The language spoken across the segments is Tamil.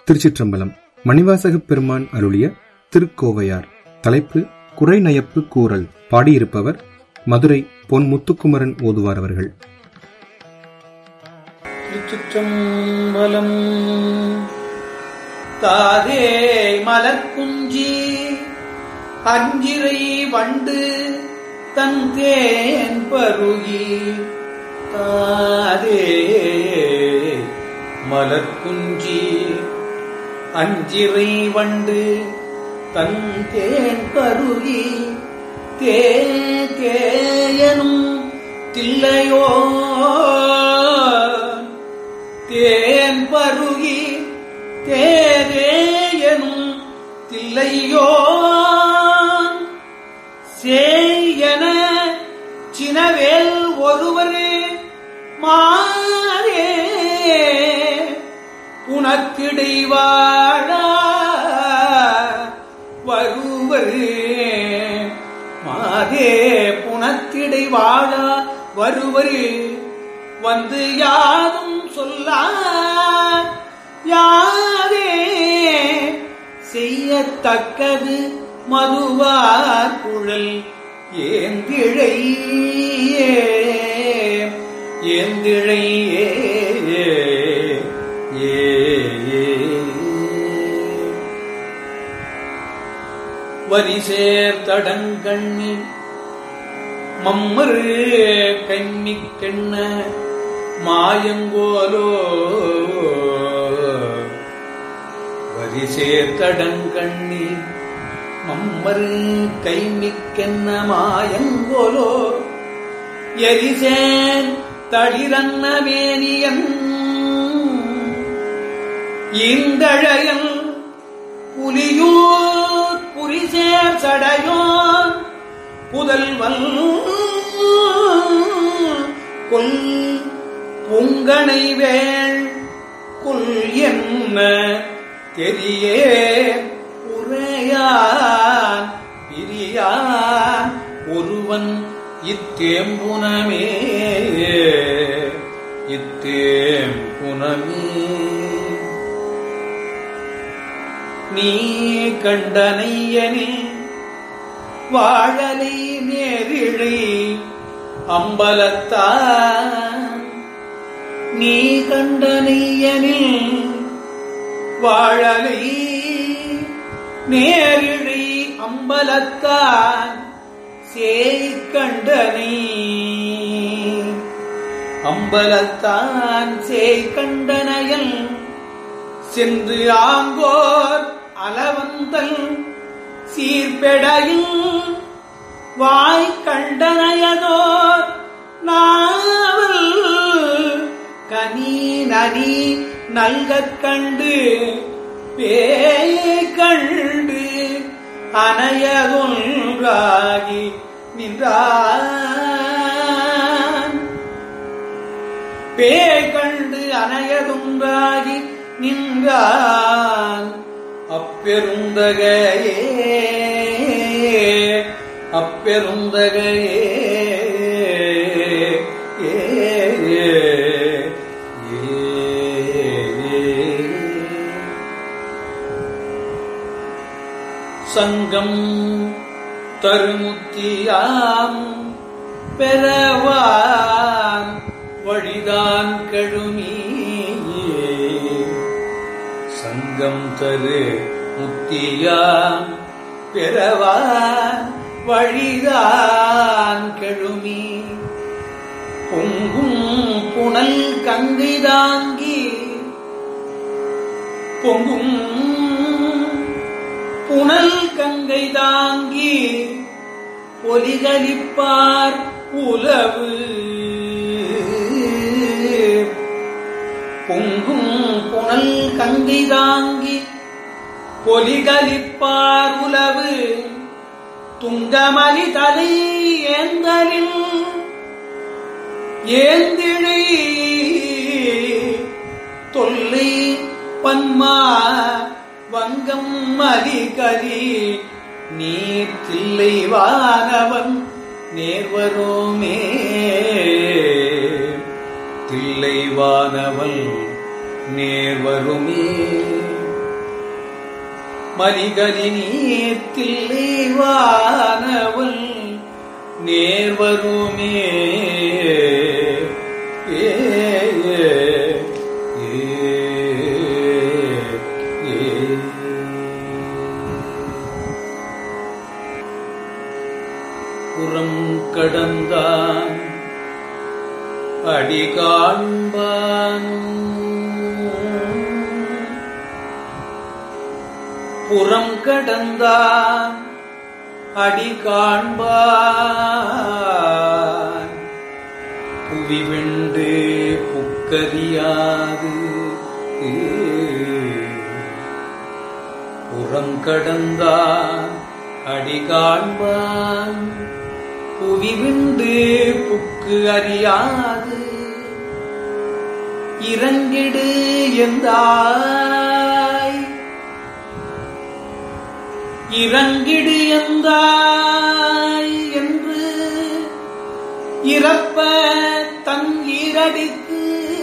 திருச்சிற்றம்பலம் மணிவாசகப் பெருமான் அருளிய திருக்கோவையார் தலைப்பு குறைநயப்பு கூறல் பாடியிருப்பவர் மதுரை பொன் முத்துக்குமரன் ஓதுவார் அவர்கள் திருச்சிற்றம்பலம் தாதே மலர்குஞ்சி அஞ்சிரை வண்டு தன் தேன் பருகி தாதே மலர்குஞ்சி அஞ்சிரை வண்டு தன் தேன் பருகி தே தேயனும் தில்லையோ தேன் பருகி தேதேயனும் தில்லையோ சேயன சினவேல் ஒருவரே மாறே புனக்கிடைவாழா வருவரே மாதே புனத்திடை வாழா வருவரே வந்து யாதும் சொல்லார் யாரே செய்யத்தக்கது மதுவார் குழல் ஏந்திழை ஏந்திழை ஏ வரிசேர் தடங்கண்ணி மம்மரு கண்ணிக்கெண்ண மாயங்கோலோ வரிசேர் தடங்கண்ணி மம்மரு கைமிக்கென்ன மாயங்கோலோ எரிசேன் தளிரன்ன மேனியன் இந்தழையல் புலியூர் புரிசேர் சடையோன் புதல்வன் கொல் பொங்கனை வேள் கொல் என்ன தெரிய உரையான் பிரியான் ஒருவன் இத்தேம்புனமே இத்தேம்புனமே நீ கண்டனையனில் வாழலை நேரிழை அம்பலத்தான் நீ கண்டனையனில் வாழலை நேரிழை அம்பலத்தான் சேய் கண்டனை அம்பலத்தான் சேய் கண்டனையல் சென்று ஆங்கோர் அலவந்தல் சீர்பெடையில் வாய் கண்டனையதோர் நாவல் கனி நனி நல்கக் கண்டு பேய் கண்டு அணையதொன்றாகி நின்றான் பேய் கண்டு அணையதொன்றாகி நின்றான் அப்பெருந்தகையே அப்பெருந்தகையே ஏ, ஏ, ஏ, ஏ. சங்கம் தருமுத்தியாம் பெறவான் வழிதான் கழுமியே சங்கம் தரு முத்தியாம் பெறவான் வழிதான் கெழுமி பொங்கும் புனல் கங்கை தாங்கி பொங்கும் புனல் கங்கை தாங்கி ஒலிகளிப்பார் உலவு பொங்கும் புனல் கங்கை தாங்கி பொலிகளிப்பார் உலவு துங்கமலி தலை ஏந்தலில் ஏந்திழை தொல்லை பன்மா வங்கம் மலிகரி நீர் தில்லை வானவன் நேர்வரோமே தில்லைவானவள் நேர்வருமே மலிகலி நீத்தில்லை வானவல் நேர்வருமே ஏ ஏ, ஏ, ஏ. புறம் கடந்தான் அடி காண்பான் புறம் கடந்தான் அடி காண்பான் புவி விண்டு புக்கறியாது புறம் கடந்தான் அடி காண்பான் புவி விண்டு புக்கு அறியாது இறங்கிடு எந்தாய் இறங்கிடு எந்தாய் என்று இறப்ப தன் ஈரடிக்கு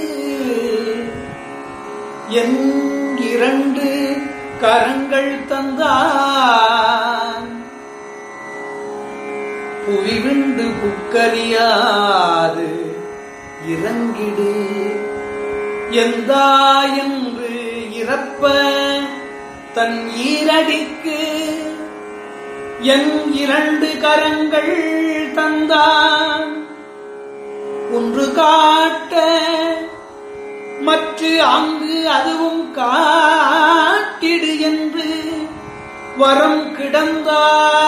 என் இரண்டு கரங்கள் தந்தான் புவிவிண்டு புக்கறியாது இறங்கிடு எந்தா என்று இறப்ப தன் ஈரடிக்கு என் இரண்டு கரங்கள் தந்தான் ஒன்று காட்ட மற்ற அங்கு அதுவும் காட்டிடு என்று வரம் கிடந்தா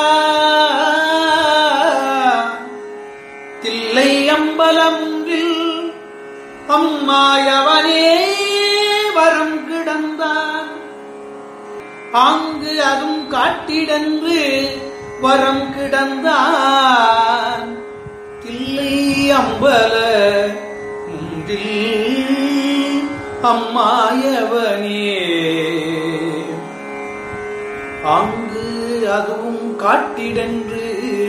தில்லை அம்பலம்ன்றில் அம்மாயவனே வரம் கிடந்தான் ஆங்கு அதும் காட்டிடன்று வரம் கிடந்தான் தில்லை அம்பல முந்தில் அம்மாயவனே ஆங்கு அதுவும் காட்டிடன்று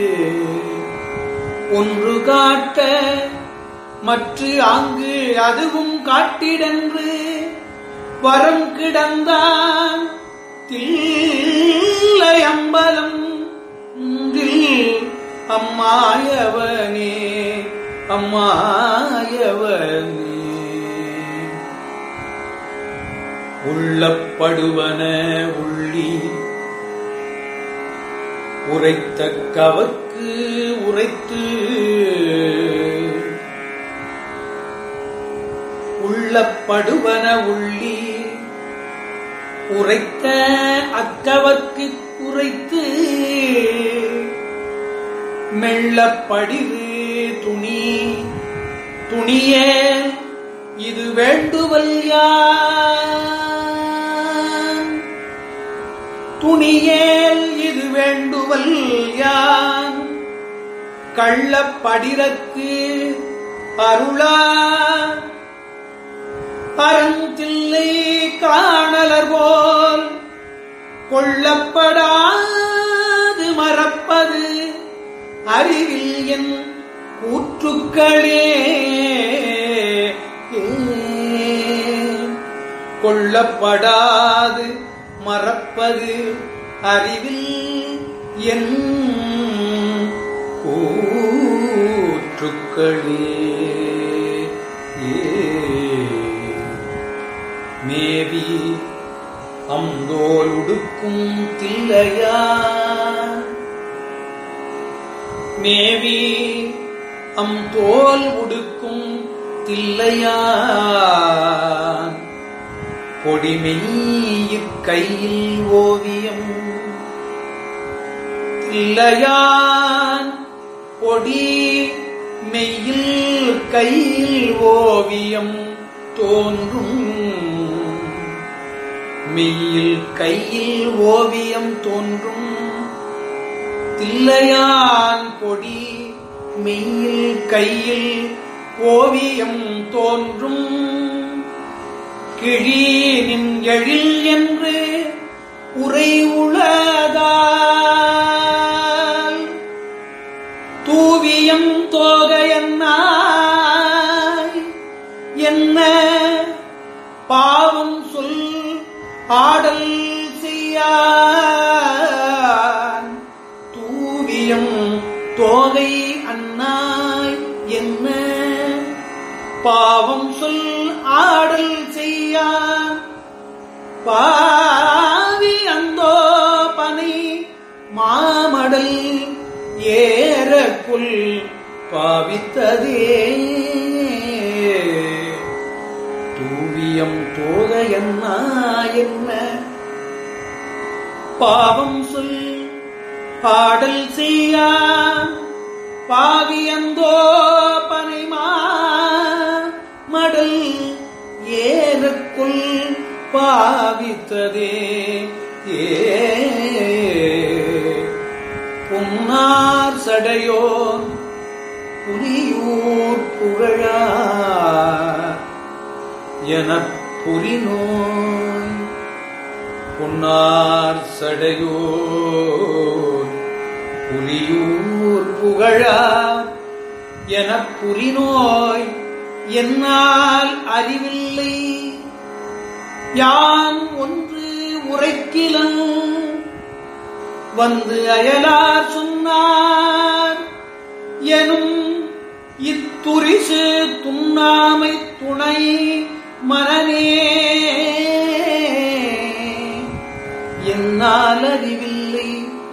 ஒன்று காட்ட மற்ற ஆங்கு அதுவும் காட்டிடன்று வரம் கிடந்தான் தில்லை அம்பலம் முந்தில் அம்மாயவனே அம்மாயவனே உள்ளப்படுவன உள்ளி உரைத்த கவர்க்கு உரைத்து உள்ளப்படுவன உள்ளி உரைத்த அக்கவர்க்கு உரைத்து மெல்லப்படிது துணி துணியே இது வேண்டுவல் யான் துணியேல் இது வேண்டுவல் யான் கள்ளப்படிரக்கு அருளா பரந்தில்லை காணலர் போல் கொள்ளப்படாது மறப்பது அறிவில் என் கூற்றுக்களே கொள்ளப்படாது மறப்பது அறிவில் என் கூற்றுக்களே மேவி அந்தோல் உடுக்கும் தில்லையா மேவி அம் தோல் உடுக்கும் தில்லையா கொடிமெய்யிற் கையில் ஓவியம் தில்லையான் கொடி மெய்யில் கையில் ஓவியம் தோன்றும் மெய்யில் கையில் ஓவியம் தோன்றும் தில்லையான் கொடி மெய்யில் கையில் ஓவியம் தோன்றும் கிழி நின் எழில் என்று உரை உளதால் தூவியம் தோகையன்னாய் என்ன பாவம் சொல் ஆடல் செய் செய்யான் தூவியம் தோகை அன்னாய் என்ன பாவம் சொல் ஆடல் செய்யான் பாவி அந்தோ பனை மாமடல் ஏறக்குள் பாவித்ததே தூவியம் தோகையன்னா என்ன பாவம் சொல் பாடல் செய்யா பாவியந்தோ பனைமா மடல் ஏறக்குள் பாவித்ததே ஏ புன்னார் சடையோன் புலியூர் புகழா எனப் புரிநோய் புன்னார் சடையோர் புலியூர் புகழா எனப் புரிநோய் என்னால் அறிவில்லை யான் ஒன்று உரைக்கிலன் வந்து அயலார் சொன்னார் எனும் இத்துரிசு துண்ணாமை துணை மனநே என்னால் அறிவில்லை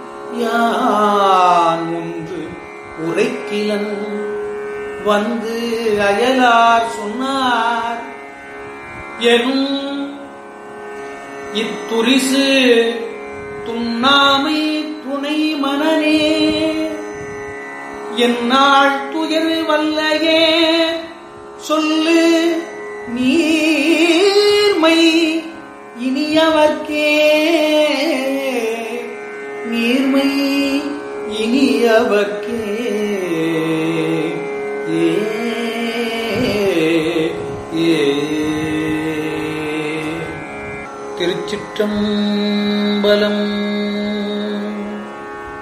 யான் ஒன்று உரைக்கிலன் வந்து அயலார் சொன்னார் எனும் இத்துரிசு துண்ணாமை துணை மனநே என்னாள் துயர் வல்லையே சொல்லு நீர்மை இனியவர்க்கே நீர்மை இனியவர்க்கே ஏ ஏ திருச்சிற்றம்பலம்